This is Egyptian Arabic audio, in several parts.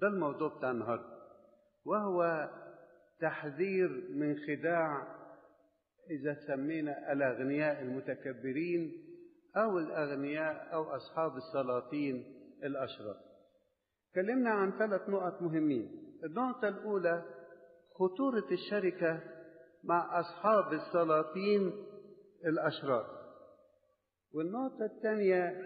ده الموضوع بتاع النهارده وهو تحذير من خداع إذا سمينا الأغنياء المتكبرين أو الأغنياء أو أصحاب السلاطين الأشرار. تكلمنا عن ثلاث نقط مهمين. النقطة الأولى خطورة الشركة مع أصحاب السلاطين الأشرار. والنقطة الثانية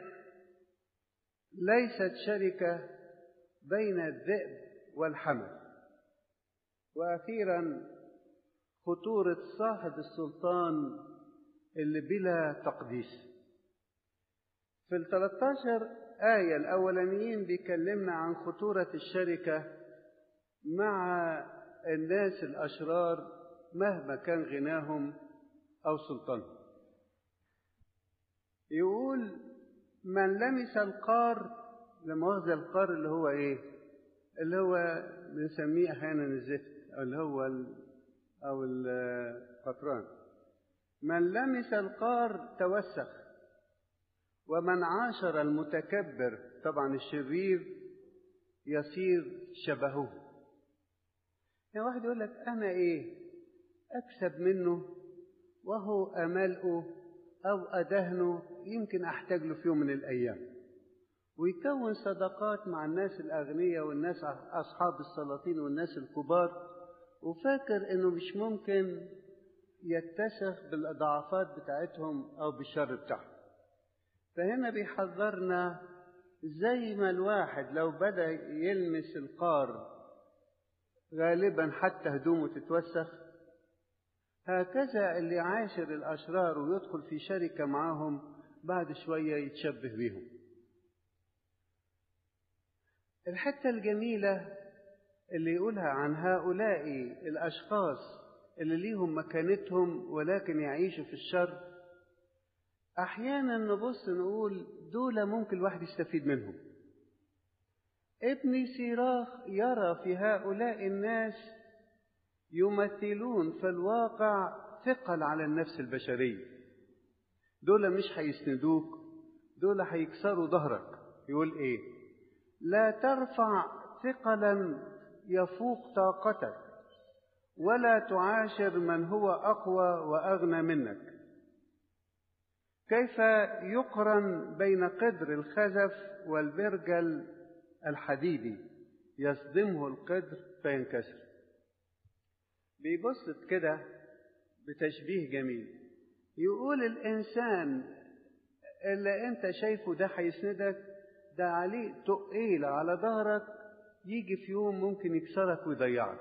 ليست شركة بين الذئب والحمل. وأخيرا خطورة صاحب السلطان اللي بلا تقديس في ال 13 آية الأولانيين بيكلمنا عن خطورة الشركة مع الناس الأشرار مهما كان غناهم أو سلطانهم يقول من لمس القار لمؤاخذة القار اللي هو إيه؟ اللي هو بنسميه أحيانا الزفت أو اللي هو أو القطران من لمس القار توسخ ومن عاشر المتكبر طبعا الشرير يصير شبهه يعني واحد يقول لك أنا إيه أكسب منه وهو أملأه أو أدهنه يمكن أحتاج له في يوم من الأيام ويكون صداقات مع الناس الأغنياء والناس أصحاب السلاطين والناس الكبار وفاكر انه مش ممكن يتسخ بالاضعافات بتاعتهم او بالشر بتاعهم فهنا بيحذرنا زي ما الواحد لو بدا يلمس القار غالبا حتى هدومه تتوسخ هكذا اللي عاشر الاشرار ويدخل في شركه معاهم بعد شويه يتشبه بيهم الحته الجميله اللي يقولها عن هؤلاء الأشخاص اللي ليهم مكانتهم ولكن يعيشوا في الشر أحيانا نبص نقول دول ممكن الواحد يستفيد منهم ابن سيراخ يرى في هؤلاء الناس يمثلون في الواقع ثقل على النفس البشرية دول مش هيسندوك دول هيكسروا ظهرك يقول ايه لا ترفع ثقلا يفوق طاقتك ولا تعاشر من هو اقوى واغنى منك كيف يقرن بين قدر الخزف والبرجل الحديدي يصدمه القدر فينكسر بيبص كده بتشبيه جميل يقول الانسان اللي انت شايفه ده هيسندك ده عليه تقيل على ظهرك يجي في يوم ممكن يكسرك ويضيعك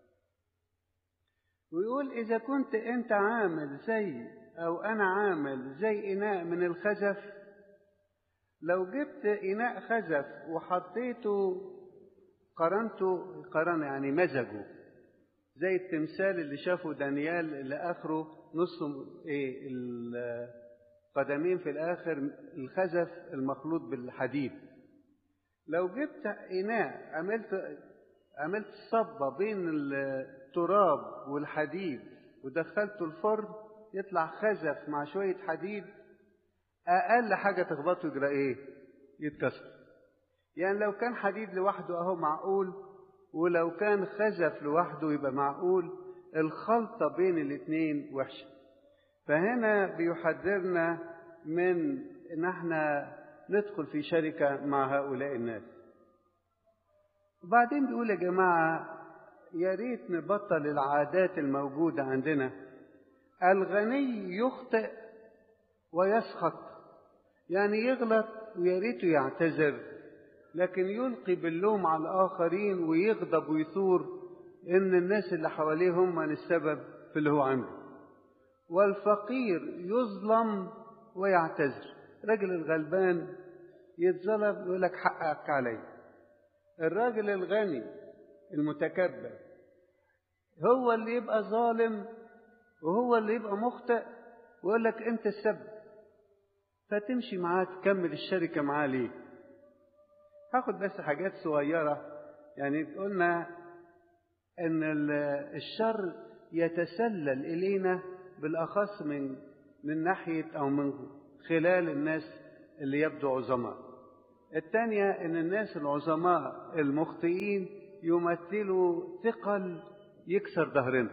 ويقول إذا كنت أنت عامل زي أو أنا عامل زي إناء من الخزف لو جبت إناء خزف وحطيته قرنته قرن يعني مزجه زي التمثال اللي شافه دانيال اللي آخره نصه إيه القدمين في الآخر الخزف المخلوط بالحديد لو جبت إناء عملت عملت صبة بين التراب والحديد ودخلته الفرن يطلع خزف مع شوية حديد أقل حاجة تخبطه يجرى إيه؟ يتكسر. يعني لو كان حديد لوحده أهو معقول ولو كان خزف لوحده يبقى معقول الخلطة بين الاتنين وحشة. فهنا بيحذرنا من إن احنا ندخل في شركة مع هؤلاء الناس. وبعدين بيقول يا جماعة يا ريت نبطل العادات الموجودة عندنا الغني يخطئ ويسخط يعني يغلط ويا ريته يعتذر لكن يلقي باللوم على الآخرين ويغضب ويثور إن الناس اللي حواليه هم من السبب في اللي هو عنده والفقير يظلم ويعتذر رجل الغلبان يتظلم يقول لك حقك علي الراجل الغني المتكبر هو اللي يبقى ظالم وهو اللي يبقى مخطئ ويقول لك انت السبب فتمشي معاه تكمل الشركه معاه ليه هاخد بس حاجات صغيره يعني قلنا ان الشر يتسلل الينا بالاخص من من ناحيه او من خلال الناس اللي يبدو عظماء الثانية إن الناس العظماء المخطئين يمثلوا ثقل يكسر ظهرنا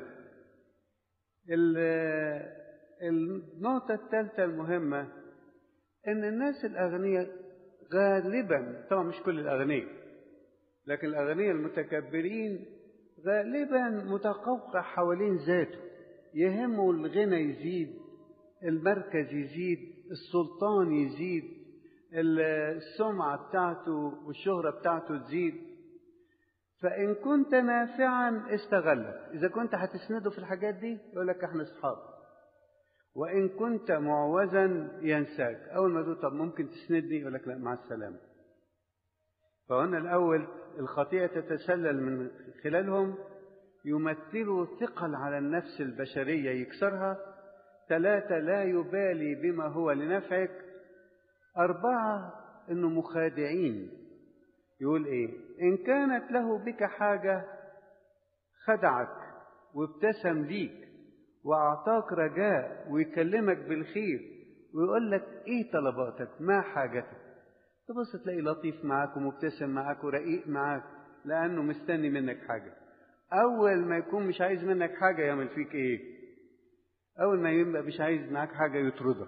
النقطة الثالثة المهمة إن الناس الأغنياء غالبا طبعا مش كل الأغنياء لكن الأغنياء المتكبرين غالبا متقوقع حوالين ذاته يهمه الغنى يزيد المركز يزيد السلطان يزيد السمعة بتاعته والشهرة بتاعته تزيد فإن كنت نافعا استغلك إذا كنت هتسنده في الحاجات دي يقول لك احنا أصحاب وإن كنت معوزا ينساك أول ما تقول طب ممكن تسندني يقول لك لا مع السلامة فهنا الأول الخطيئة تتسلل من خلالهم يمثلوا ثقل على النفس البشرية يكسرها ثلاثة لا يبالي بما هو لنفعك أربعة إنه مخادعين يقول إيه إن كانت له بك حاجة خدعك وابتسم ليك وأعطاك رجاء ويكلمك بالخير ويقول لك إيه طلباتك ما حاجتك تبص تلاقي لطيف معاك ومبتسم معاك ورقيق معاك لأنه مستني منك حاجة أول ما يكون مش عايز منك حاجة يعمل فيك إيه أول ما يبقى مش عايز معاك حاجة يطردك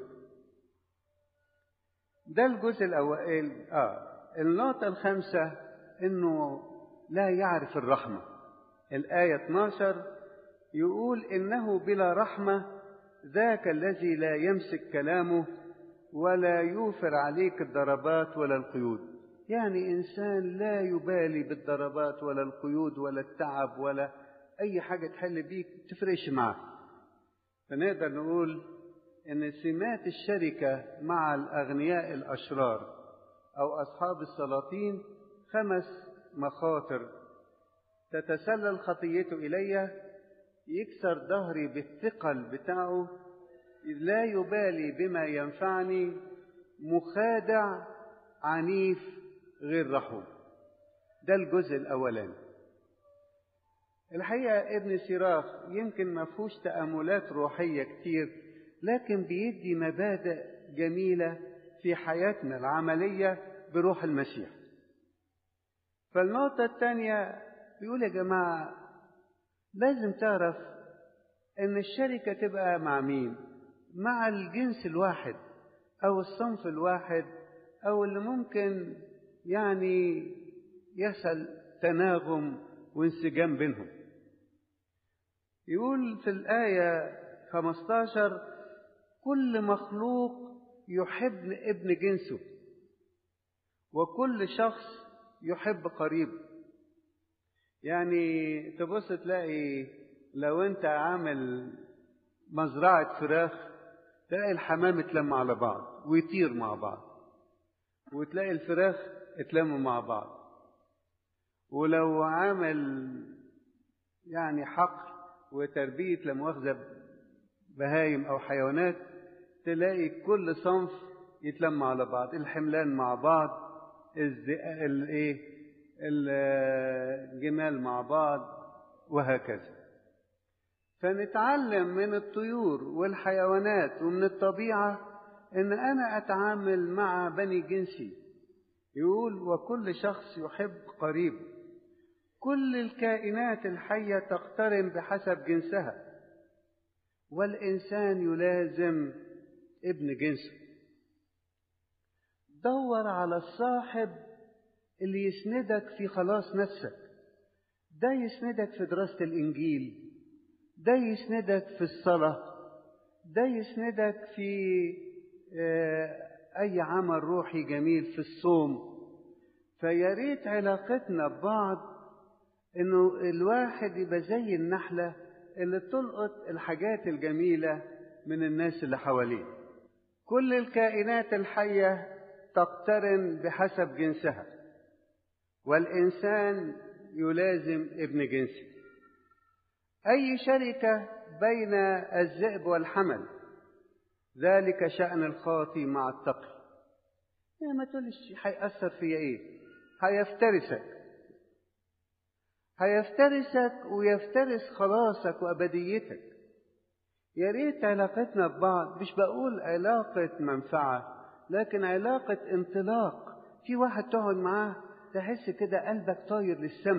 ده الجزء الأول آه النقطة الخامسة إنه لا يعرف الرحمة الآية 12 يقول إنه بلا رحمة ذاك الذي لا يمسك كلامه ولا يوفر عليك الضربات ولا القيود يعني إنسان لا يبالي بالضربات ولا القيود ولا التعب ولا أي حاجة تحل بيك تفرقش معاه فنقدر نقول إن سمات الشركة مع الأغنياء الأشرار أو أصحاب السلاطين خمس مخاطر تتسلل خطيته إلي يكسر ظهري بالثقل بتاعه لا يبالي بما ينفعني مخادع عنيف غير رحوم ده الجزء الأولاني الحقيقة ابن سيراخ يمكن ما فيهوش تأملات روحية كتير لكن بيدي مبادئ جميلة في حياتنا العملية بروح المسيح فالنقطة الثانية بيقول يا جماعة لازم تعرف ان الشركة تبقى مع مين مع الجنس الواحد او الصنف الواحد او اللي ممكن يعني يحصل تناغم وانسجام بينهم يقول في الآية 15 كل مخلوق يحب ابن جنسه وكل شخص يحب قريبه يعني تبص تلاقي لو انت عامل مزرعة فراخ تلاقي الحمام اتلم على بعض ويطير مع بعض وتلاقي الفراخ اتلموا مع بعض ولو عامل يعني حقل وتربية لمؤاخذة بهايم أو حيوانات تلاقي كل صنف يتلم على بعض الحملان مع بعض الايه الجمال مع بعض وهكذا فنتعلم من الطيور والحيوانات ومن الطبيعة ان انا اتعامل مع بني جنسي يقول وكل شخص يحب قريبه كل الكائنات الحية تقترن بحسب جنسها والإنسان يلازم ابن جنسه دور على الصاحب اللي يسندك في خلاص نفسك ده يسندك في دراسة الإنجيل ده يسندك في الصلاة ده يسندك في أي عمل روحي جميل في الصوم فيا ريت علاقتنا ببعض إنه الواحد يبقى زي النحلة اللي تلقط الحاجات الجميلة من الناس اللي حواليه كل الكائنات الحية تقترن بحسب جنسها والإنسان يلازم ابن جنسه أي شركة بين الذئب والحمل ذلك شأن الخاطي مع التقي يا ما تقولش هيأثر فيا إيه هيفترسك هيفترسك ويفترس خلاصك وأبديتك يا ريت علاقتنا ببعض مش بقول علاقة منفعة لكن علاقة انطلاق في واحد تقعد معاه تحس كده قلبك طاير للسما